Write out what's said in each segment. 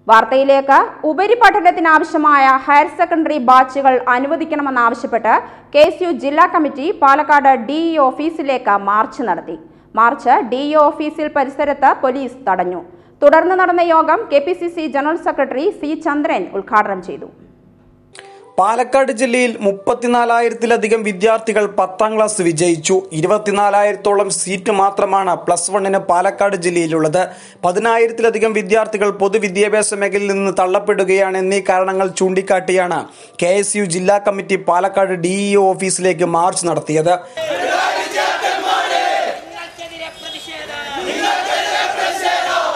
വാർത്തയിലേക്ക് ഉപരിപഠനത്തിനാവശ്യമായ higher secondary ബാച്ചുകൾ അനുവദിക്കണമെന്നാവശ്യപ്പെട്ട് കെ എസ് യു ജില്ലാ കമ്മിറ്റി പാലക്കാട് ഡി ഇ ഓഫീസിലേക്ക് മാർച്ച് നടത്തി മാർച്ച് ഡി ഇ ഓഫീസിൽ പരിസരത്ത് പോലീസ് തടഞ്ഞു തുടർന്ന് നടന്ന യോഗം K P C C general secretary C Chandran ഉദ്ഘാടനം ചെയ്തു പാലക്കാട് ജില്ലയിൽ മുപ്പത്തിനാലായിരത്തിലധികം വിദ്യാർത്ഥികൾ പത്താം ക്ലാസ് വിജയിച്ചു ഇരുപത്തിനാലായിരത്തോളം സീറ്റ് മാത്രമാണ് പ്ലസ് വണ്ണിന് പാലക്കാട് ജില്ലയിലുള്ളത് പതിനായിരത്തിലധികം വിദ്യാർത്ഥികൾ പൊതുവിദ്യാഭ്യാസ മേഖലയിൽ നിന്ന് തള്ളപ്പെടുകയാണ് എന്നീ കാരണങ്ങൾ ചൂണ്ടിക്കാട്ടിയാണ് കെ എസ് യു ജില്ലാ കമ്മിറ്റി പാലക്കാട് ഡി ഇ ഓഫീസിലേക്ക് മാർച്ച് നടത്തിയത് നിങ്ങൾക്കെതിരെ പ്രതിഷേധം നിങ്ങൾക്കെതിരെ പ്രതിഷേധം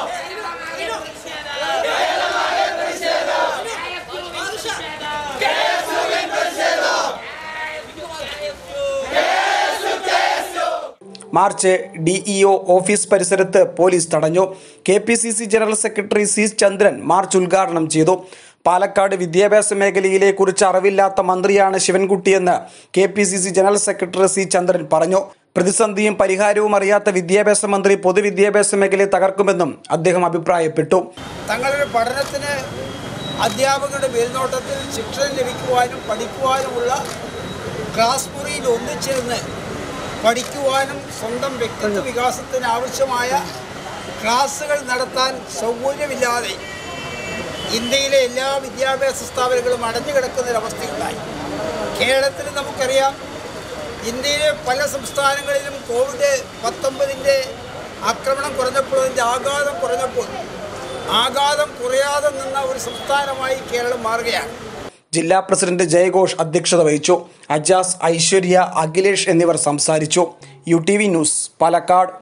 march D E O office പരിസരത്ത് പോലീസ് തടഞ്ഞു K P C C general secretary C Chandran march ഉദ്ഘാടനം ചെയ്തു പാലക്കാട് വിദ്യാഭ്യാസ മേഖലയിലെ കുറിച്ച് അറിവില്ലാത്ത മന്ത്രിയാണ് ശിവൻകുട്ടിയെന്ന് K P C C general secretary C Chandran പറഞ്ഞു പ്രതിസന്ധിയും പരിഹാരവും അറിയാത്ത വിദ്യാഭ്യാസ മന്ത്രി പൊതുവിദ്യാഭ്യാസ മേഖലയെ തകർക്കുമെന്നും അദ്ദേഹം അഭിപ്രായപ്പെട്ടു തങ്ങളുടെ പഠനത്തിന് അധ്യാപകരുടെ മേൽനോട്ടത്തിൽ ശിക്ഷണം ലഭിക്കുവാനും പഠിക്കുവാനുമുള്ള ക്ലാസ് മുറിയിൽ ഒന്നിച്ചിരുന്ന് പഠിക്കുവാനും സ്വന്തം വ്യക്തിത്വ വികാസത്തിന് ആവശ്യമായ ക്ലാസ്സുകൾ നടത്താൻ സൗകര്യമില്ലാതെ ഇന്ത്യയിലെ എല്ലാ വിദ്യാഭ്യാസ സ്ഥാപനങ്ങളും അടഞ്ഞു കിടക്കുന്നൊരവസ്ഥയുണ്ടായി കേരളത്തിൽ നമുക്കറിയാം ഇന്ത്യയിലെ പല സംസ്ഥാനങ്ങളിലും കോവിഡ് പത്തൊമ്പതിൻ്റെ ആക്രമണം കുറഞ്ഞപ്പോൾ അതിൻ്റെ ആഘാതം കുറഞ്ഞപ്പോൾ ആഘാതം കുറയാതെ നിന്ന ഒരു സംസ്ഥാനമായി കേരളം മാറുകയാണ് ജില്ലാ പ്രസിഡന്റ് ജയഘോഷ് അധ്യക്ഷത വഹിച്ചു അജാസ് ഐശ്വര്യ അഖിലേഷ് എന്നിവർ സംസാരിച്ചു U T V news Palakkad